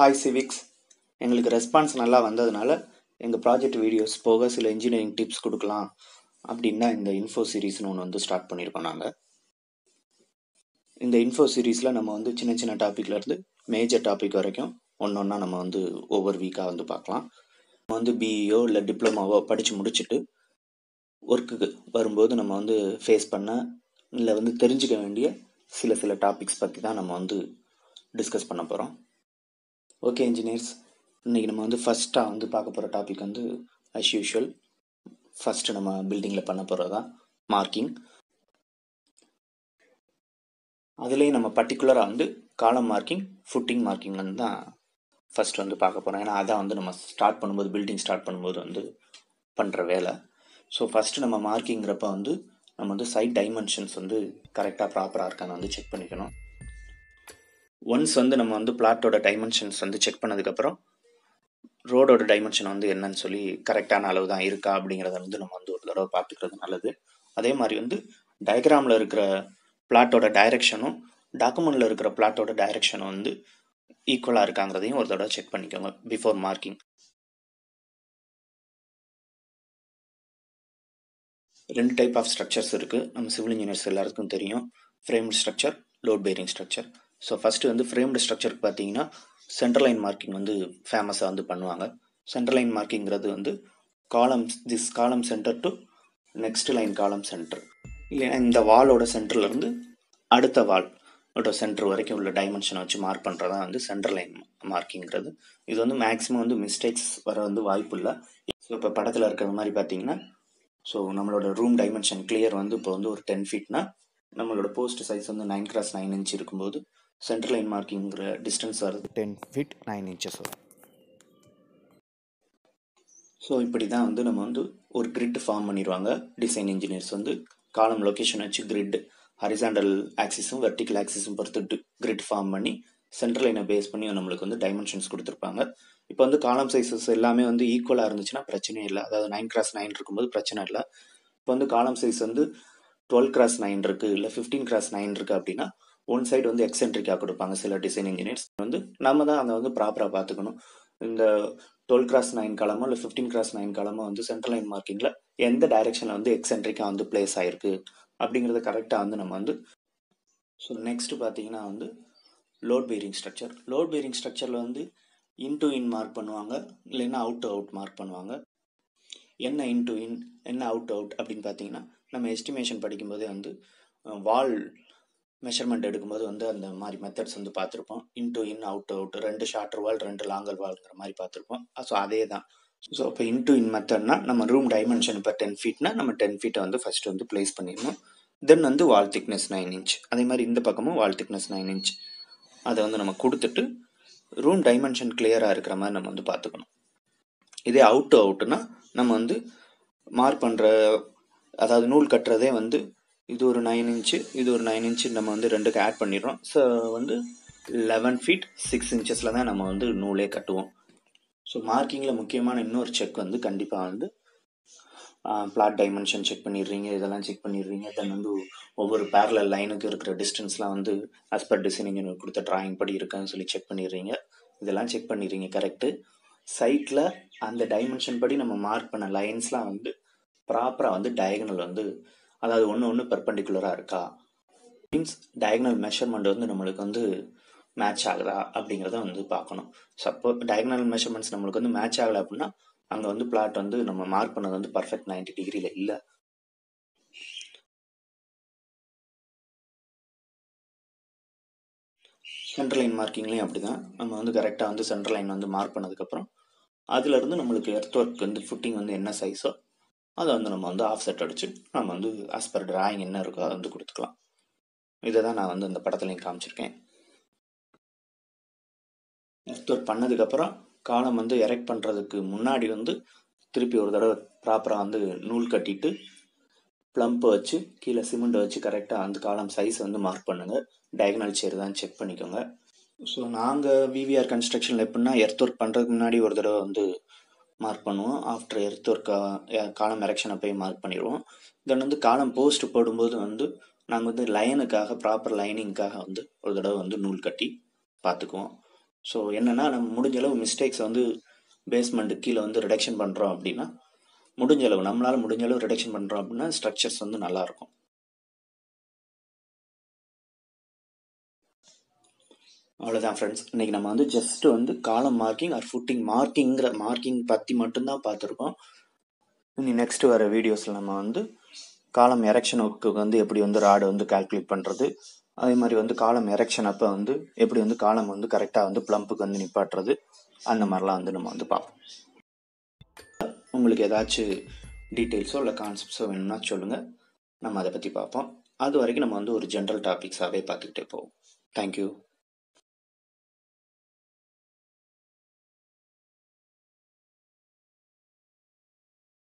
hi civics எங்களுக்கு response நல்லா வந்ததுனால எங்கள் ப்ராஜெக்ட் வீடியோஸ் போக சில இன்ஜினியரிங் டிப்ஸ் கொடுக்கலாம் அப்படின்னா இந்த இன்ஃபோ சீரீஸ்னு ஒன்று வந்து ஸ்டார்ட் பண்ணியிருக்கோம் நாங்கள் இந்த இன்ஃபோ சீரீஸில் நம்ம வந்து சின்ன சின்ன டாப்பிக்லேருந்து மேஜர் டாபிக் வரைக்கும் ஒன்று ஒன்றா நம்ம வந்து ஒவ்வொரு வீக்காக வந்து பார்க்கலாம் நம்ம வந்து பிஇஓ இல்லை டிப்ளமாவோ படித்து முடிச்சுட்டு ஒர்க்குக்கு வரும்போது நம்ம வந்து ஃபேஸ் பண்ண இல்லை வந்து தெரிஞ்சுக்க வேண்டிய சில சில டாபிக்ஸ் பற்றி தான் நம்ம வந்து டிஸ்கஸ் பண்ண போகிறோம் ஓகே இன்ஜினியர்ஸ் இன்றைக்கி நம்ம வந்து ஃபஸ்ட்டாக வந்து பார்க்க போகிற டாபிக் வந்து அஸ் யூஷுவல் ஃபஸ்ட்டு நம்ம பில்டிங்கில் பண்ண போகிறது தான் மார்க்கிங் அதுலேயும் நம்ம பர்டிகுலராக வந்து காலம் மார்க்கிங் ஃபுட்டிங் மார்க்கிங் வந்து தான் ஃபஸ்ட் வந்து பார்க்க போகிறோம் ஏன்னா அதான் வந்து நம்ம ஸ்டார்ட் பண்ணும்போது பில்டிங் ஸ்டார்ட் பண்ணும்போது வந்து பண்ணுற வேலை ஸோ ஃபஸ்ட்டு நம்ம மார்க்கிங்கிறப்ப வந்து நம்ம வந்து சைட் டைமென்ஷன்ஸ் வந்து கரெக்டாக ப்ராப்பராக இருக்கான்னு வந்து செக் பண்ணிக்கணும் ஒன்ஸ் வந்து நம்ம வந்து பிளாட்டோட டைமென்ஷன்ஸ் வந்து செக் பண்ணதுக்கப்புறம் ரோடோட டைமென்ஷன் வந்து என்னன்னு சொல்லி கரெக்டான அளவு தான் இருக்கா அப்படிங்கிறத வந்து நம்ம வந்து ஒரு தடவை பார்த்துக்கிறது நல்லது அதே மாதிரி வந்து டயக்ராமில் இருக்கிற பிளாட்டோட டைரெக்ஷனும் டாக்குமெண்ட்டில் இருக்கிற பிளாட்டோட டைரெக்ஷனும் வந்து ஈக்குவலாக இருக்காங்கிறதையும் ஒரு தடவை செக் பண்ணிக்கோங்க பிஃபோர் மார்க்கிங் ரெண்டு டைப் ஆஃப் ஸ்ட்ரக்சர்ஸ் இருக்குது நம்ம சிவில் இன்ஜினியர்ஸ் எல்லாருக்கும் தெரியும் framed structure load bearing structure so first வந்து ஃப்ரேம்டு ஸ்ட்ரக்சருக்கு பார்த்தீங்கன்னா சென்ட்ரல் லைன் மார்க்கிங் வந்து ஃபேமஸாக வந்து பண்ணுவாங்க சென்ட்ரல் லைன் மார்க்கிங்கிறது வந்து column this column centre to next line column centre இல்லைன்னா இந்த வாலோட சென்டர்லேருந்து அடுத்த வால் ஓட சென்டர் வரைக்கும் உள்ள டைமென்ஷனை வச்சு மார்க் பண்ணுறதா வந்து சென்ட்ரல் லைன் மார்க்கிங்கிறது இது வந்து மேக்ஸிமம் வந்து மிஸ்டேக்ஸ் வர வந்து வாய்ப்பு இல்லை ஸோ இப்போ படத்தில் இருக்கிற மாதிரி பார்த்தீங்கன்னா ஸோ நம்மளோட ரூம் டைமென்ஷன் கிளியர் வந்து இப்போ வந்து ஒரு டென் ஃபீட்னா நம்மளோட போஸ்ட் சைஸ் வந்து நைன் கிராஸ் நைன் இன்ச் இருக்கும்போது சென்ட்ரல் லைன் மார்க்கிங்கிற டிஸ்டன்ஸ் வருது டென் ஃபீட் நைன் இன்ச்சஸ் வரும் ஸோ இப்படி தான் வந்து நம்ம வந்து ஒரு கிரிட் ஃபார்ம் பண்ணிடுவாங்க டிசைன் இன்ஜினியர்ஸ் வந்து காலம் லொக்கேஷன் வச்சு கிரிட் ஹரிசாண்டல் ஆக்சிஸும் வெர்டிக்கல் ஆக்சிஸும் பொறுத்து கிரிட் ஃபார்ம் பண்ணி சென்ட்ரல் லைனை பேஸ் பண்ணி நம்மளுக்கு வந்து டைமென்ஷன்ஸ் கொடுத்துருப்பாங்க இப்போ வந்து காலம் சைஸஸ் எல்லாமே வந்து ஈக்குவலாக இருந்துச்சுன்னா பிரச்சனையே இல்லை அதாவது நைன் கிராஸ் நைன் இருக்கும்போது பிரச்சனை இல்லை இப்போ வந்து காலம் சைஸ் வந்து டுவெல் கிராஸ் நைன் இருக்குது இல்லை ஃபிஃப்டீன் கிராஸ் நைன் இருக்குது அப்படின்னா ஒன் சைடு வந்து எக்ஸென்ட்ரிக்காக கொடுப்பாங்க சில டிசைன் இன்ஜினியர்ஸ் வந்து நம்ம தான் அதை வந்து ப்ராப்பராக பார்த்துக்கணும் இந்த டுவெல் கிராஸ் நைன் காலமோ இல்லை ஃபிஃப்டீன் கிராஸ் நைன் காலமோ வந்து சென்ட்ரல் லைன் மார்க்கிங்கில் எந்த டைரெக்ஷனில் வந்து எக்ஸென்ட்ரிக்காக வந்து பிளேஸ் ஆகிருக்கு அப்படிங்கிறத கரெக்டாக வந்து நம்ம வந்து ஸோ நெக்ஸ்ட் பார்த்தீங்கன்னா வந்து load bearing structure load bearing ஸ்ட்ரக்சரில் வந்து இன் டு இன் மார்க் பண்ணுவாங்க இல்லைன்னா அவுட் டு அவுட் மார்க் பண்ணுவாங்க என்ன இன் டு இன் என்ன அவுட் அவுட் அப்படின்னு பார்த்தீங்கன்னா நம்ம எஸ்டிமேஷன் படிக்கும்போதே வந்து வால் மெஷர்மெண்ட் எடுக்கும்போது வந்து அந்த மாதிரி மெத்தட்ஸ் வந்து பார்த்துருப்போம் in to in out out ரெண்டு ஷார்ட்டர் வால் ரெண்டு லாங்கர் வால்ங்கிற மாதிரி பார்த்துருப்போம் ஸோ அதே தான் ஸோ இப்போ இன் டு இன் மெத்தட்னா நம்ம ரூம் டைமென்ஷன் இப்போ டென் ஃபீட்னா நம்ம டென் ஃபீட்டை வந்து ஃபஸ்ட்டு வந்து பிளேஸ் பண்ணிடணும் தென் வந்து வால் திக்னஸ் நைன் இன்ச் அதே மாதிரி இந்த பக்கமும் வால் திக்னஸ் நைன் இன்ச் அதை வந்து நம்ம கொடுத்துட்டு ரூம் டைமென்ஷன் கிளியராக இருக்கிற மாதிரி நம்ம வந்து பார்த்துக்கணும் இதே அவுட் டு அவுட்னா நம்ம வந்து மார்க் பண்ணுற அதாவது நூல் கட்டுறதே வந்து இது ஒரு நைன் இன்ச்சு இது ஒரு நைன் இன்ச்சு நம்ம வந்து ரெண்டுக்கு ஆட் பண்ணிடுறோம் ஸோ வந்து லெவன் ஃபீட் சிக்ஸ் இன்ச்சஸில் தான் நம்ம வந்து நூலே கட்டுவோம் ஸோ மார்க்கிங்கில் முக்கியமான இன்னொரு செக் வந்து கண்டிப்பாக வந்து பிளாட் டைமென்ஷன் செக் பண்ணிடுறீங்க இதெல்லாம் செக் பண்ணிடுறீங்க தென் வந்து ஒவ்வொரு பேரல லைனுக்கு இருக்கிற டிஸ்டன்ஸ்லாம் வந்து ஆஸ் பர் டிசைன் இன்ஜினியர் கொடுத்த ட்ராயிங் படி இருக்கான்னு சொல்லி செக் பண்ணிடுறீங்க இதெல்லாம் செக் பண்ணிடுறீங்க கரெக்டு சைட்டில் அந்த டைமென்ஷன் படி நம்ம மார்க் பண்ண லைன்ஸ்லாம் வந்து ப்ராப்பராக வந்து டயகனல் வந்து அதாவது ஒன்று ஒன்று பெர்பண்டிகுலராக இருக்கா மீன்ஸ் டயகனல் மெஷர்மெண்ட் வந்து நம்மளுக்கு வந்து மேட்ச் ஆகுதா அப்படிங்கிறத வந்து பார்க்கணும் சப்போ டயகனல் மெஷர்மெண்ட்ஸ் நம்மளுக்கு வந்து மேட்ச் ஆகலை அப்படின்னா அங்கே வந்து பிளாட் வந்து நம்ம மார்க் பண்ணது வந்து பர்ஃபெக்ட் நைன்டி டிகிரியில் இல்லை சென்ட்ரல் லைன் மார்க்கிங்லேயும் அப்படி தான் நம்ம வந்து கரெக்டாக வந்து சென்ட்ரல் லைன் வந்து மார்க் பண்ணதுக்கப்புறம் அதுலேருந்து நம்மளுக்கு எர்த் ஒர்க் வந்து ஃபுட்டிங் வந்து என்ன சைஸோ அதை வந்து நம்ம வந்து ஆஃப் செட் அடித்து நம்ம வந்து ஆஸ் பர் டிராயிங் என்ன இருக்கோ அதை வந்து கொடுத்துக்கலாம் இதை தான் நான் வந்து அந்த படத்துலையும் காமிச்சிருக்கேன் எர்த் ஒர்க் பண்ணதுக்கப்புறம் காலம் வந்து எரெக்ட் பண்ணுறதுக்கு முன்னாடி வந்து திருப்பி ஒரு தடவை ப்ராப்பராக வந்து நூல் கட்டிட்டு ப்ளம்பை வச்சு கீழே சிமெண்ட்டை வச்சு கரெக்டாக அந்த காலம் சைஸ் வந்து மார்க் பண்ணுங்கள் டயகனல் சேர் தான் செக் பண்ணிக்கோங்க ஸோ நாங்கள் விவிஆர் கன்ஸ்ட்ரக்ஷனில் எப்படின்னா எர்த் ஒர்க் பண்ணுறதுக்கு முன்னாடி ஒரு தடவை வந்து மார்க் பண்ணுவோம் ஆஃப்டர் எர்த் ஒர்க் காலம் எரெக்ஷனை போய் மார்க் பண்ணிடுவோம் தென் வந்து காலம் போஸ்ட் போடும்போது வந்து நாங்கள் வந்து லைனுக்காக ப்ராப்பர் லைனிங்காக வந்து ஒரு தடவை வந்து நூல் கட்டி பார்த்துக்குவோம் ஸோ என்னென்னா நம்ம முடிஞ்ச அளவு மிஸ்டேக்ஸை வந்து பேஸ்மெண்ட் கீழே வந்து ரிடக்ஷன் பண்ணுறோம் அப்படின்னா முடிஞ்ச அளவு நம்மளால் முடிஞ்ச அளவு ரிடக்ஷன் பண்ணுறோம் அப்படின்னா ஸ்ட்ரக்சர்ஸ் வந்து நல்லாயிருக்கும் அவ்வளோதான் ஃப்ரெண்ட்ஸ் இன்றைக்கி நம்ம வந்து ஜஸ்ட் வந்து காலம் மார்க்கிங் ஆர் ஃபுட்டிங் மார்க்கிங்கிற மார்க்கிங் பற்றி மட்டும்தான் பார்த்துருக்கோம் இனி நெக்ஸ்ட் வர வீடியோஸில் நம்ம வந்து காலம் எரெக்ஷனுக்கு வந்து எப்படி வந்து ராடு வந்து கால்குலேட் பண்ணுறது அதே மாதிரி வந்து காலம் எரெக்ஷன் அப்போ வந்து எப்படி வந்து காலம் வந்து கரெக்டாக வந்து ப்ளம்புக்கு வந்து நிப்பாட்டுறது அந்த மாதிரிலாம் வந்து நம்ம வந்து பார்ப்போம் உங்களுக்கு ஏதாச்சும் டீட்டெயில்ஸோ இல்லை கான்செப்ட்ஸோ வேணும்னா சொல்லுங்கள் நம்ம அதை பற்றி பார்ப்போம் அது வரைக்கும் நம்ம வந்து ஒரு ஜென்ரல் டாபிக்ஸாகவே பார்த்துக்கிட்டே போவோம் தேங்க்யூ